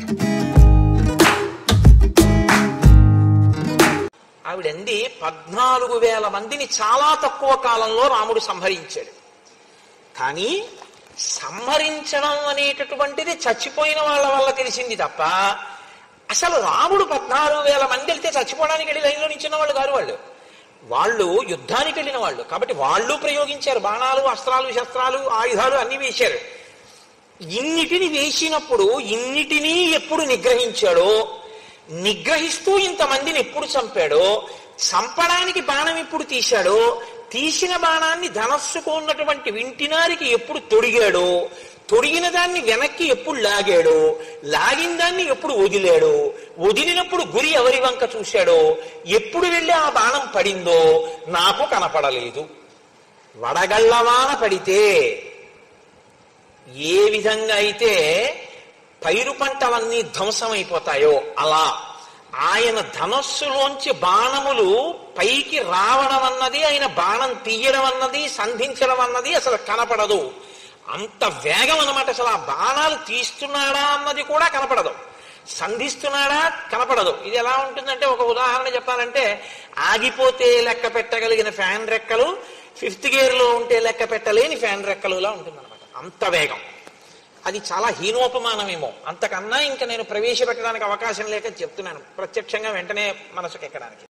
ఆవిడంది పద్నాలుగు వేల మందిని చాలా తక్కువ కాలంలో రాముడు సంహరించాడు కానీ సంహరించడం అనేటటువంటిది చచ్చిపోయిన వాళ్ళ వల్ల తెలిసింది తప్ప అసలు రాముడు పద్నాలుగు వేల మంది వెళ్తే చచ్చిపోవడానికి వెళ్ళి లైన్లో నించిన వాళ్ళు కాదు వాళ్ళు వాళ్ళు యుద్ధానికి వెళ్ళిన వాళ్ళు కాబట్టి వాళ్ళు ప్రయోగించారు బాణాలు అస్త్రాలు శస్త్రాలు ఆయుధాలు అన్ని వేశారు ఇన్నిటిని వేసినప్పుడు ఇన్నిటినీ ఎప్పుడు నిగ్రహించాడో నిగ్రహిస్తూ ఇంతమందిని ఎప్పుడు చంపాడో చంపడానికి బాణం ఎప్పుడు తీశాడో తీసిన బాణాన్ని ధనస్సుకు ఉన్నటువంటి వింటినారికి ఎప్పుడు తొడిగాడో తొడిగిన దాన్ని వెనక్కి ఎప్పుడు లాగాడో లాగిన దాన్ని ఎప్పుడు వదిలాడో వదిలినప్పుడు గురి ఎవరి వంక చూశాడో ఎప్పుడు వెళ్ళి ఆ బాణం పడిందో నాకు కనపడలేదు వడగళ్ళవాన పడితే ఏ విధంగా అయితే పైరు పంటలన్నీ ధ్వంసమైపోతాయో అలా ఆయన ధనస్సులోంచి బాణములు పైకి రావడం అన్నది ఆయన బాణం తీయడం అన్నది సంధించడం అన్నది అసలు కనపడదు అంత వేగం అన్నమాట అసలు ఆ బాణాలు తీస్తున్నాడా అన్నది కూడా కనపడదు సంధిస్తున్నాడా కనపడదు ఇది ఎలా ఉంటుందంటే ఒక ఉదాహరణ చెప్పాలంటే ఆగిపోతే లెక్క పెట్టగలిగిన ఫ్యాన్ రెక్కలు ఫిఫ్త్ గేర్ లో ఉంటే లెక్క పెట్టలేని ఫ్యాన్ రెక్కలులా ఉంటుంది అంత వేగం అది చాలా హీనోపమానమేమో అంతకన్నా ఇంకా నేను ప్రవేశపెట్టడానికి అవకాశం లేక చెప్తున్నాను ప్రత్యక్షంగా వెంటనే మనసుకు ఎక్కడానికి